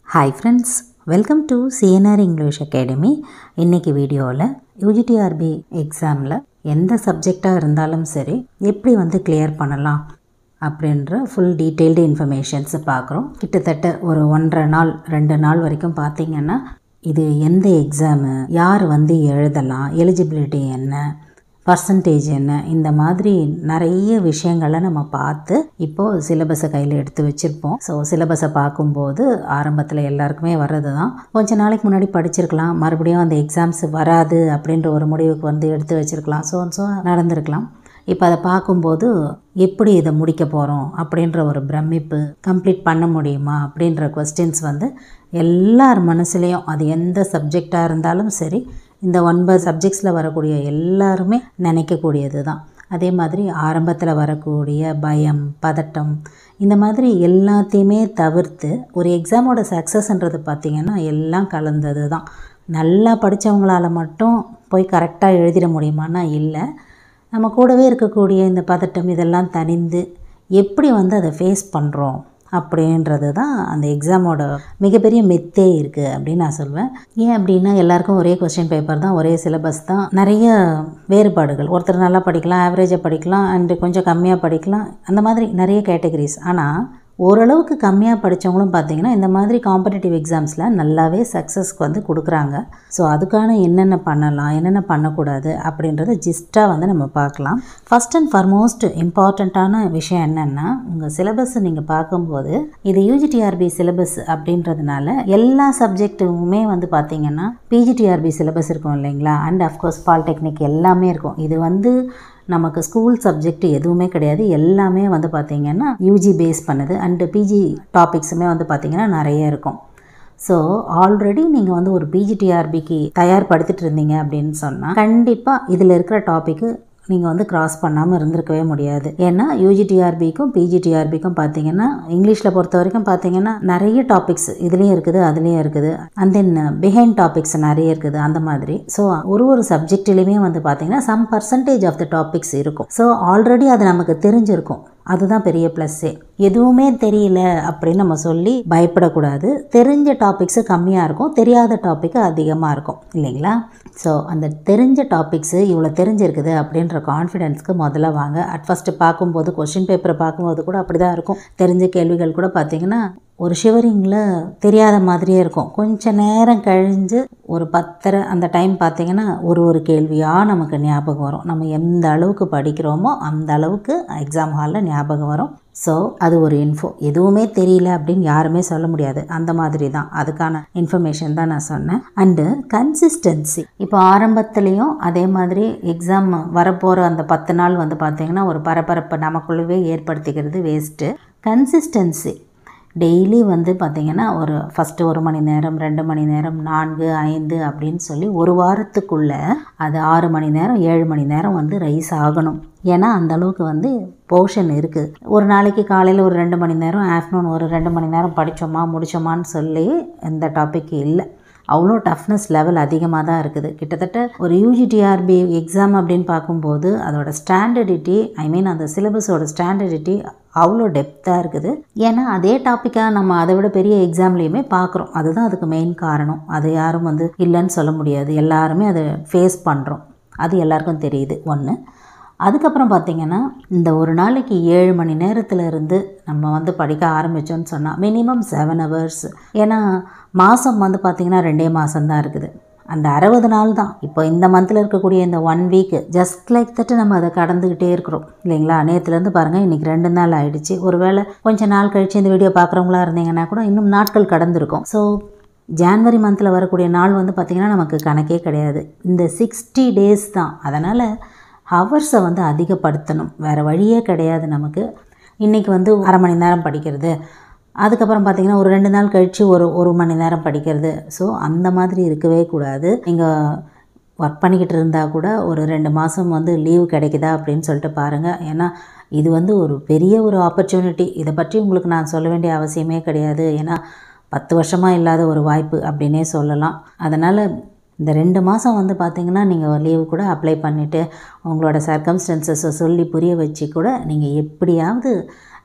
hi friends welcome to CNR English academy இன்றைக்கி வீடியோவில் UGTRB எக்ஸாமில் எந்த சப்ஜெக்டாக இருந்தாலும் சரி எப்படி வந்து கிளியர் பண்ணலாம் அப்படின்ற ஃபுல் டீட்டெயில்டு இன்ஃபர்மேஷன்ஸை பார்க்குறோம் கிட்டத்தட்ட ஒரு ஒன்றரை நாள் ரெண்டு நாள் வரைக்கும் பார்த்தீங்கன்னா இது எந்த எக்ஸாமு யார் வந்து எழுதலாம் எலிஜிபிலிட்டி என்ன பர்சன்டேஜ் என்ன இந்த மாதிரி நிறைய விஷயங்களை நம்ம பார்த்து இப்போது சிலபஸை கையில் எடுத்து வச்சுருப்போம் ஸோ சிலபஸை பார்க்கும்போது ஆரம்பத்தில் எல்லாருக்குமே வர்றது தான் கொஞ்ச நாளைக்கு முன்னாடி படிச்சிருக்கலாம் மறுபடியும் அந்த எக்ஸாம்ஸ் வராது அப்படின்ற ஒரு முடிவுக்கு வந்து எடுத்து வச்சுருக்கலாம் ஸோ ஸோ நடந்திருக்கலாம் இப்போ அதை பார்க்கும்போது எப்படி இதை முடிக்க போகிறோம் அப்படின்ற ஒரு பிரமிப்பு கம்ப்ளீட் பண்ண முடியுமா அப்படின்ற கொஸ்டின்ஸ் வந்து எல்லார் மனசுலேயும் அது எந்த சப்ஜெக்டாக இருந்தாலும் சரி இந்த ஒன்பது சப்ஜெக்ட்ஸில் வரக்கூடிய எல்லாருமே நினைக்கக்கூடியது தான் அதே மாதிரி ஆரம்பத்தில் வரக்கூடிய பயம் பதட்டம் இந்த மாதிரி எல்லாத்தையுமே தவிர்த்து ஒரு எக்ஸாமோட சக்ஸஸ்ன்றது பார்த்திங்கன்னா எல்லாம் கலந்தது தான் நல்லா படித்தவங்களால மட்டும் போய் கரெக்டாக எழுதிட முடியுமான்னா இல்லை நம்ம கூடவே இருக்கக்கூடிய இந்த பதட்டம் இதெல்லாம் தணிந்து எப்படி வந்து அதை ஃபேஸ் பண்ணுறோம் அப்படின்றது தான் அந்த எக்ஸாமோட மிகப்பெரிய மெத்தே இருக்குது அப்படின்னு நான் சொல்வேன் ஏன் அப்படின்னா எல்லாருக்கும் ஒரே கொஸ்டின் பேப்பர் தான் ஒரே சிலபஸ் தான் நிறைய வேறுபாடுகள் ஒருத்தர் நல்லா படிக்கலாம் ஆவரேஜாக படிக்கலாம் அண்டு கொஞ்சம் கம்மியாக படிக்கலாம் அந்த மாதிரி நிறைய கேட்டகரிஸ் ஆனால் ஓரளவுக்கு கம்மியாக படித்தவங்களும் பார்த்தீங்கன்னா இந்த மாதிரி காம்படிட்டிவ் எக்ஸாம்ஸில் நல்லாவே சக்ஸஸ்க்கு வந்து கொடுக்குறாங்க ஸோ அதுக்கான என்னென்ன பண்ணலாம் என்னென்ன பண்ணக்கூடாது அப்படின்றத ஜிஸ்ட்டாக வந்து நம்ம பார்க்கலாம் ஃபஸ்ட் அண்ட் ஃபார்மோஸ்ட் இம்பார்ட்டண்ட்டான விஷயம் என்னென்னா உங்கள் சிலபஸை நீங்கள் பார்க்கும்போது இது யூஜிடிஆர்பி சிலபஸ் அப்படின்றதுனால எல்லா சப்ஜெக்ட்டுமே வந்து பார்த்திங்கன்னா பிஜிடிஆர்பி சிலபஸ் இருக்கும் இல்லைங்களா அண்ட் அஃப்கோர்ஸ் பாலிடெக்னிக் எல்லாமே இருக்கும் இது வந்து நமக்கு ஸ்கூல் சப்ஜெக்ட் எதுவுமே கிடையாது எல்லாமே வந்து பார்த்திங்கன்னா யூஜி பேஸ் பண்ணுது அண்டு பிஜி டாபிக்ஸுமே வந்து பார்த்திங்கன்னா நிறைய இருக்கும் ஸோ ஆல்ரெடி நீங்கள் வந்து ஒரு பிஜிடிஆர்பிக்கு தயார்படுத்திட்டு இருந்தீங்க அப்படின்னு சொன்னால் கண்டிப்பாக இதில் இருக்கிற டாப்பிக்கு நீங்கள் வந்து கிராஸ் பண்ணாமல் இருந்திருக்கவே முடியாது ஏன்னா யூஜிடிஆர்பிக்கும் பிஜிடிஆர்பிக்கும் பார்த்தீங்கன்னா இங்கிலீஷில் பொறுத்த வரைக்கும் பார்த்தீங்கன்னா நிறைய டாபிக்ஸ் இதுலேயும் இருக்குது அதுலேயும் இருக்குது அண்ட் தென் பிஹைண்ட் டாபிக்ஸ் நிறைய இருக்குது அந்த மாதிரி ஸோ ஒரு ஒரு சப்ஜெக்ட்லேயுமே வந்து பார்த்தீங்கன்னா some percentage of the topics இருக்கும் ஸோ ஆல்ரெடி அது நமக்கு தெரிஞ்சிருக்கும் அதுதான் பெரிய ப்ளஸ்ஸே எதுவுமே தெரியல அப்படின்னு நம்ம சொல்லி பயப்படக்கூடாது தெரிஞ்ச டாபிக்ஸு கம்மியாக இருக்கும் தெரியாத டாப்பிக்கு அதிகமாக இருக்கும் இல்லைங்களா ஸோ அந்த தெரிஞ்ச டாபிக்ஸு இவ்வளோ தெரிஞ்சிருக்குது அப்படின்ற கான்ஃபிடென்ஸ்க்கு முதல்ல வாங்க அட் ஃபஸ்ட்டு பார்க்கும்போது கொஷின் பேப்பரை பார்க்கும்போது கூட அப்படி தான் இருக்கும் தெரிஞ்ச கேள்விகள் கூட பார்த்திங்கன்னா ஒரு ஷிவரிங்கில் தெரியாத மாதிரியே இருக்கும் கொஞ்ச நேரம் கழிஞ்சு ஒரு பத்தரை அந்த டைம் பார்த்திங்கன்னா ஒரு ஒரு கேள்வியாக நமக்கு ஞாபகம் வரும் நம்ம எந்த அளவுக்கு படிக்கிறோமோ அந்த அளவுக்கு எக்ஸாம் ஹாலில் ஞாபகம் வரும் ஸோ அது ஒரு இன்ஃபோ எதுவுமே தெரியல அப்படின்னு யாருமே சொல்ல முடியாது அந்த மாதிரி தான் அதுக்கான இன்ஃபர்மேஷன் தான் நான் சொன்னேன் அண்டு கன்சிஸ்டன்சி இப்போ ஆரம்பத்துலேயும் அதே மாதிரி எக்ஸாம் வரப்போகிற அந்த பத்து நாள் வந்து பார்த்திங்கன்னா ஒரு பரபரப்பை நமக்குள்ளவே ஏற்படுத்திக்கிறது வேஸ்ட்டு கன்சிஸ்டன்சி டெய்லி வந்து பார்த்திங்கன்னா ஒரு ஃபஸ்ட்டு ஒரு மணி நேரம் ரெண்டு மணி நேரம் நான்கு ஐந்து அப்படின்னு சொல்லி ஒரு வாரத்துக்குள்ளே அது ஆறு மணி நேரம் ஏழு மணி நேரம் வந்து ரைஸ் ஆகணும் ஏன்னா அந்த அளவுக்கு வந்து போர்ஷன் இருக்குது ஒரு நாளைக்கு காலையில் ஒரு ரெண்டு மணி நேரம் ஆஃப்டர்நூன் ஒரு ரெண்டு மணி நேரம் படித்தோமா முடித்தோமான்னு சொல்லி இந்த டாபிக் இல்லை அவ்வளோ டஃப்னஸ் லெவல் அதிகமாக தான் இருக்குது கிட்டத்தட்ட ஒரு யூஜிடிஆர்பி எக்ஸாம் அப்படின்னு பார்க்கும்போது அதோட ஸ்டாண்டர்டிட்டி ஐ மீன் அந்த சிலபஸோட ஸ்டாண்டர்டிட்டி அவ்வளோ டெப்த்தாக இருக்குது ஏன்னா அதே டாப்பிக்காக நம்ம அதை விட பெரிய எக்ஸாம்லேயுமே பார்க்குறோம் அதுதான் அதுக்கு மெயின் காரணம் அது யாரும் வந்து இல்லைன்னு சொல்ல முடியாது எல்லாருமே அதை ஃபேஸ் பண்ணுறோம் அது எல்லாருக்கும் தெரியுது ஒன்று அதுக்கப்புறம் பார்த்திங்கன்னா இந்த ஒரு நாளைக்கு ஏழு மணி நேரத்தில் இருந்து நம்ம வந்து படிக்க ஆரம்பித்தோன்னு சொன்னால் மினிமம் செவன் ஹவர்ஸ் ஏன்னா மாதம் வந்து பார்த்திங்கன்னா ரெண்டே மாதம்தான் இருக்குது அந்த அறுபது நாள் தான் இப்போ இந்த மந்தில் இருக்கக்கூடிய இந்த ஒன் வீக்கு ஜஸ்ட் லைக் தட்டு நம்ம அதை கடந்துக்கிட்டே இருக்கிறோம் இல்லைங்களா நேற்றுலேருந்து பாருங்கள் இன்றைக்கி ரெண்டு நாள் ஆகிடுச்சு ஒருவேளை கொஞ்சம் நாள் கழித்து இந்த வீடியோ பார்க்குறவங்களா இருந்தீங்கன்னா கூட இன்னும் நாட்கள் கடந்திருக்கும் ஸோ ஜான்வரி மந்தில் வரக்கூடிய நாள் வந்து பார்த்திங்கன்னா நமக்கு கணக்கே கிடையாது இந்த சிக்ஸ்டி டேஸ் தான் அதனால் ஹவர்ஸை வந்து அதிகப்படுத்தணும் வேறு வழியே கிடையாது நமக்கு இன்றைக்கி வந்து அரை மணி நேரம் படிக்கிறது அதுக்கப்புறம் பார்த்திங்கன்னா ஒரு ரெண்டு நாள் கழித்து ஒரு ஒரு மணி நேரம் படிக்கிறது ஸோ அந்த மாதிரி இருக்கவே கூடாது நீங்கள் ஒர்க் பண்ணிக்கிட்டு இருந்தால் கூட ஒரு ரெண்டு மாதம் வந்து லீவு கிடைக்குதா அப்படின்னு சொல்லிட்டு பாருங்கள் ஏன்னா இது வந்து ஒரு பெரிய ஒரு ஆப்பர்ச்சுனிட்டி இதை பற்றி உங்களுக்கு நான் சொல்ல வேண்டிய அவசியமே கிடையாது ஏன்னா பத்து வருஷமாக இல்லாத ஒரு வாய்ப்பு அப்படின்னே சொல்லலாம் அதனால் இந்த ரெண்டு மாதம் வந்து பார்த்திங்கன்னா நீங்கள் லீவு கூட அப்ளை பண்ணிவிட்டு உங்களோட சர்க்கம்ஸ்டன்சஸை சொல்லி புரிய வச்சு கூட நீங்கள் எப்படியாவது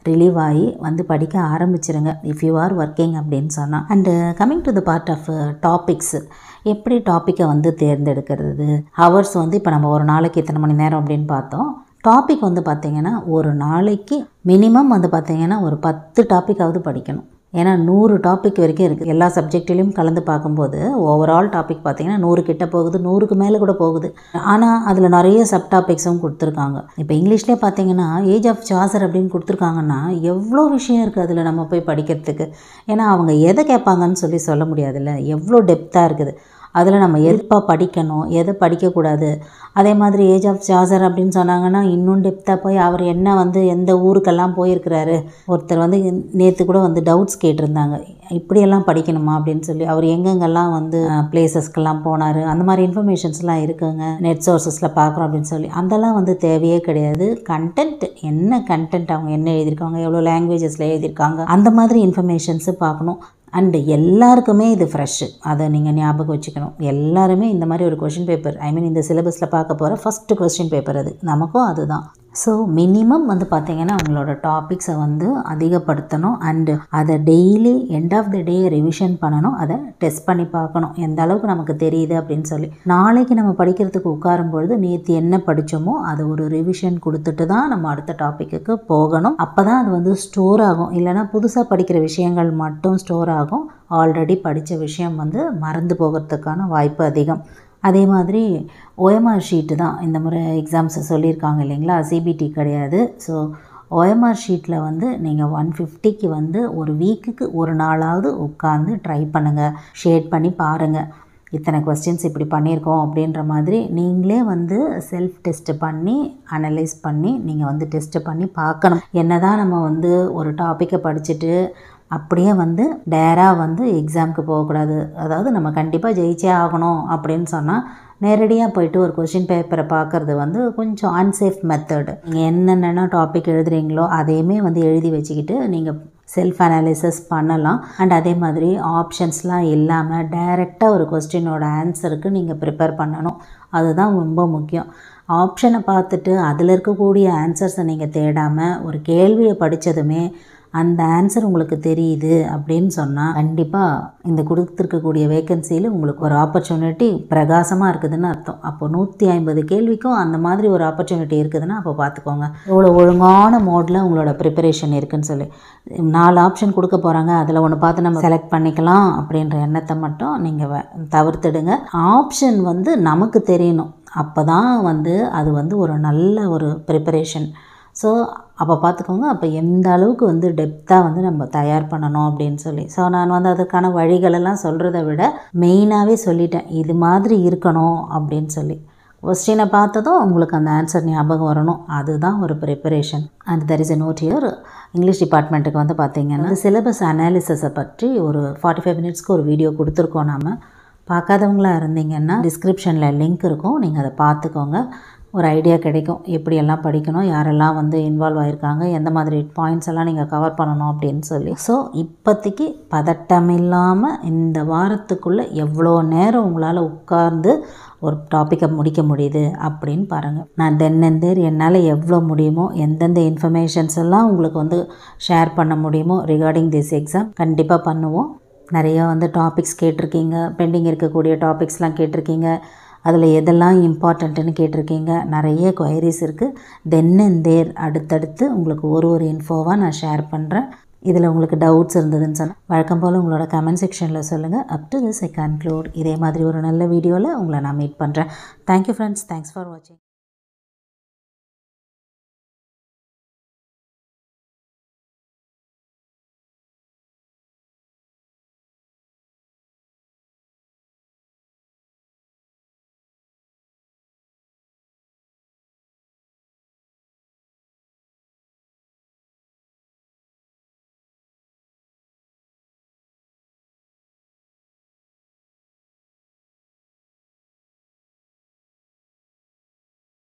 ரிலீவ் ஆகி வந்து படிக்க ஆரம்பிச்சிருங்க இஃப் யூ ஆர் ஒர்க்கிங் அப்படின்னு சொன்னால் and coming to the part of topics எப்படி டாப்பிக்கை வந்து தேர்ந்தெடுக்கிறது ஹவர்ஸ் வந்து இப்போ நம்ம ஒரு நாளைக்கு இத்தனை மணி நேரம் அப்படின்னு பார்த்தோம் டாபிக் வந்து பார்த்திங்கன்னா ஒரு நாளைக்கு மினிமம் வந்து பார்த்திங்கன்னா ஒரு பத்து டாப்பிக்காவது படிக்கணும் ஏன்னா நூறு டாபிக் வரைக்கும் இருக்குது எல்லா சப்ஜெக்ட்லேயும் கலந்து பார்க்கும்போது ஓவரால் டாபிக் பார்த்திங்கன்னா நூறு கிட்ட போகுது நூறுக்கு மேலே கூட போகுது ஆனால் அதில் நிறைய சப் டாபிக்ஸும் கொடுத்துருக்காங்க இப்போ இங்கிலீஷ்லேயே பார்த்தீங்கன்னா ஏஜ் ஆஃப் சாசர் அப்படின்னு கொடுத்துருக்காங்கன்னா எவ்வளோ விஷயம் இருக்குது அதில் நம்ம போய் படிக்கிறதுக்கு ஏன்னா அவங்க எதை கேட்பாங்கன்னு சொல்லி சொல்ல முடியாதுல்ல எவ்வளோ டெப்த்தாக இருக்குது அதில் நம்ம எதுப்பா படிக்கணும் எதை படிக்கக்கூடாது அதே மாதிரி ஏஜ் ஆஃப் சார்ஜர் அப்படின்னு சொன்னாங்கன்னா இன்னும் டெப்த்தாக போய் அவர் என்ன வந்து எந்த ஊருக்கெல்லாம் போயிருக்கிறாரு ஒருத்தர் வந்து நேற்று கூட வந்து டவுட்ஸ் கேட்டிருந்தாங்க இப்படியெல்லாம் படிக்கணுமா அப்படின்னு சொல்லி அவர் எங்கெங்கெல்லாம் வந்து பிளேசஸ்க்கெல்லாம் போனார் அந்த மாதிரி இன்ஃபர்மேஷன்ஸ்லாம் இருக்குங்க நெட் சோர்சஸில் பார்க்குறோம் அப்படின்னு சொல்லி அதெல்லாம் வந்து தேவையே கிடையாது கண்டென்ட் என்ன கண்டென்ட் அவங்க என்ன எழுதியிருக்காங்க எவ்வளோ லாங்குவேஜஸில் எழுதியிருக்காங்க அந்த மாதிரி இன்ஃபர்மேஷன்ஸு பார்க்கணும் அண்டு எல்லாருக்குமே இது ஃப்ரெஷ்ஷு அதை நீங்கள் ஞாபகம் வச்சுக்கணும் எல்லாருமே இந்த மாதிரி ஒரு கொஷின் பேப்பர் ஐ மீன் இந்த சிலபஸில் பார்க்க போகிற ஃபஸ்ட்டு கொஸ்டின் பேப்பர் அது நமக்கும் அதுதான் ஸோ மினிமம் வந்து பார்த்திங்கன்னா உங்களோட டாபிக்ஸை வந்து அதிகப்படுத்தணும் அண்டு அதை daily end of the day revision பண்ணணும் அதை டெஸ்ட் பண்ணி பார்க்கணும் எந்த அளவுக்கு நமக்கு தெரியுது அப்படின்னு சொல்லி நாளைக்கு நம்ம படிக்கிறதுக்கு உட்காரும் பொழுது நேற்று என்ன படித்தோமோ அதை ஒரு ரிவிஷன் கொடுத்துட்டு தான் நம்ம அடுத்த டாப்பிக்கு போகணும் அப்போ தான் அது வந்து ஸ்டோர் ஆகும் இல்லைனா புதுசாக படிக்கிற விஷயங்கள் மட்டும் ஸ்டோர் ஆகும் ஆல்ரெடி படித்த விஷயம் வந்து மறந்து போகிறதுக்கான வாய்ப்பு அதிகம் அதே மாதிரி ஓஎம்ஆர் ஷீட்டு தான் இந்த முறை எக்ஸாம்ஸை சொல்லியிருக்காங்க இல்லைங்களா சிபிடி கிடையாது ஸோ ஓஎம்ஆர் ஷீட்டில் வந்து நீங்கள் ஒன் ஃபிஃப்டிக்கு வந்து ஒரு வீக்குக்கு ஒரு நாளாவது உட்காந்து ட்ரை பண்ணுங்கள் ஷேட் பண்ணி பாருங்கள் இத்தனை கொஸ்டின்ஸ் இப்படி பண்ணியிருக்கோம் அப்படின்ற மாதிரி நீங்களே வந்து செல்ஃப் டெஸ்ட்டு பண்ணி அனலைஸ் பண்ணி நீங்கள் வந்து டெஸ்ட்டு பண்ணி பார்க்கணும் என்ன தான் நம்ம வந்து ஒரு டாப்பிக்கை படிச்சுட்டு அப்படியே வந்து டேராக வந்து எக்ஸாமுக்கு போகக்கூடாது அதாவது நம்ம கண்டிப்பாக ஜெயிச்சே ஆகணும் அப்படின்னு சொன்னால் நேரடியாக போயிட்டு ஒரு கொஷின் பேப்பரை பார்க்குறது வந்து கொஞ்சம் அன்சேஃப் மெத்தடு நீங்கள் என்னென்ன டாபிக் எழுதுறீங்களோ அதையுமே வந்து எழுதி வச்சுக்கிட்டு நீங்கள் செல்ஃப் அனாலிசிஸ் பண்ணலாம் அண்ட் அதே மாதிரி ஆப்ஷன்ஸ்லாம் இல்லாமல் டைரெக்டாக ஒரு கொஸ்டினோட ஆன்சருக்கு நீங்கள் ப்ரிப்பேர் பண்ணணும் அதுதான் ரொம்ப முக்கியம் ஆப்ஷனை பார்த்துட்டு அதில் இருக்கக்கூடிய ஆன்சர்ஸை நீங்கள் தேடாமல் ஒரு கேள்வியை படித்ததுமே அந்த ஆன்சர் உங்களுக்கு தெரியுது அப்படின்னு சொன்னால் கண்டிப்பாக இந்த கொடுத்துருக்கக்கூடிய வேக்கன்சியில் உங்களுக்கு ஒரு ஆப்பர்ச்சுனிட்டி பிரகாசமாக இருக்குதுன்னு அர்த்தம் அப்போ நூற்றி ஐம்பது கேள்விக்கும் அந்த மாதிரி ஒரு ஆப்பர்ச்சுனிட்டி இருக்குதுன்னா அப்போ பார்த்துக்கோங்க எவ்வளோ ஒழுங்கான மோடில் உங்களோட ப்ரிப்பரேஷன் இருக்குன்னு சொல்லி நாலு ஆப்ஷன் கொடுக்க போகிறாங்க அதில் ஒன்று பார்த்து நம்ம செலக்ட் பண்ணிக்கலாம் அப்படின்ற எண்ணத்தை மட்டும் நீங்கள் தவிர்த்துடுங்க ஆப்ஷன் வந்து நமக்கு தெரியணும் அப்போ தான் வந்து அது வந்து ஒரு நல்ல ஒரு ப்ரிப்பரேஷன் ஸோ அப்போ பார்த்துக்கோங்க அப்போ எந்த அளவுக்கு வந்து டெப்த்தாக வந்து நம்ம தயார் பண்ணணும் அப்படின்னு சொல்லி ஸோ நான் வந்து அதுக்கான வழிகளெல்லாம் சொல்கிறத விட மெயினாகவே சொல்லிட்டேன் இது மாதிரி இருக்கணும் அப்படின்னு சொல்லி கொஸ்டினை பார்த்ததும் உங்களுக்கு அந்த ஆன்சர் ஞாபகம் வரணும் அதுதான் ஒரு preparation and there is a note here English டிபார்ட்மெண்ட்டுக்கு வந்து பார்த்தீங்கன்னா சிலபஸ் அனாலிசிஸை பற்றி ஒரு ஃபார்ட்டி ஃபைவ் மினிட்ஸ்க்கு ஒரு வீடியோ கொடுத்துருக்கோம் நம்ம பார்க்காதவங்களா இருந்தீங்கன்னா டிஸ்கிரிப்ஷனில் லிங்க் இருக்கும் நீங்கள் அதை பார்த்துக்கோங்க ஒரு ஐடியா கிடைக்கும் எப்படியெல்லாம் படிக்கணும் யாரெல்லாம் வந்து இன்வால்வ் ஆகிருக்காங்க எந்த மாதிரி பாயிண்ட்ஸ் எல்லாம் நீங்கள் கவர் பண்ணணும் அப்படின்னு சொல்லி ஸோ இப்போதைக்கு பதட்டம் இல்லாமல் இந்த வாரத்துக்குள்ளே எவ்வளோ நேரம் உங்களால் உட்கார்ந்து ஒரு டாப்பிக்கை முடிக்க முடியுது அப்படின்னு பாருங்கள் நான் தென் அண்ட் தேர் என்னால் எவ்வளோ முடியுமோ எந்தெந்த இன்ஃபர்மேஷன்ஸ் எல்லாம் உங்களுக்கு வந்து ஷேர் பண்ண முடியுமோ ரிகார்டிங் திஸ் எக்ஸாம் கண்டிப்பாக பண்ணுவோம் நிறைய வந்து டாபிக்ஸ் கேட்டிருக்கீங்க பெண்டிங் இருக்கக்கூடிய டாபிக்ஸ்லாம் கேட்டிருக்கீங்க அதில் எதெல்லாம் இம்பார்ட்டண்ட்டுன்னு கேட்டிருக்கீங்க நிறைய கொயரிஸ் இருக்குது தென் அண்ட் தேர் அடுத்தடுத்து உங்களுக்கு ஒரு ஒரு இன்ஃபோவாக நான் ஷேர் பண்ணுறேன் இதில் உங்களுக்கு டவுட்ஸ் இருந்ததுன்னு சொன்னால் வழக்கம் போல் உங்களோட கமெண்ட் செக்ஷனில் சொல்லுங்கள் up to this I conclude இதே மாதிரி ஒரு நல்ல வீடியோவில் உங்களை நான் மீட் பண்ணுறேன் தேங்க்யூ ஃப்ரெண்ட்ஸ் தேங்க்ஸ் ஃபார் வாட்சிங்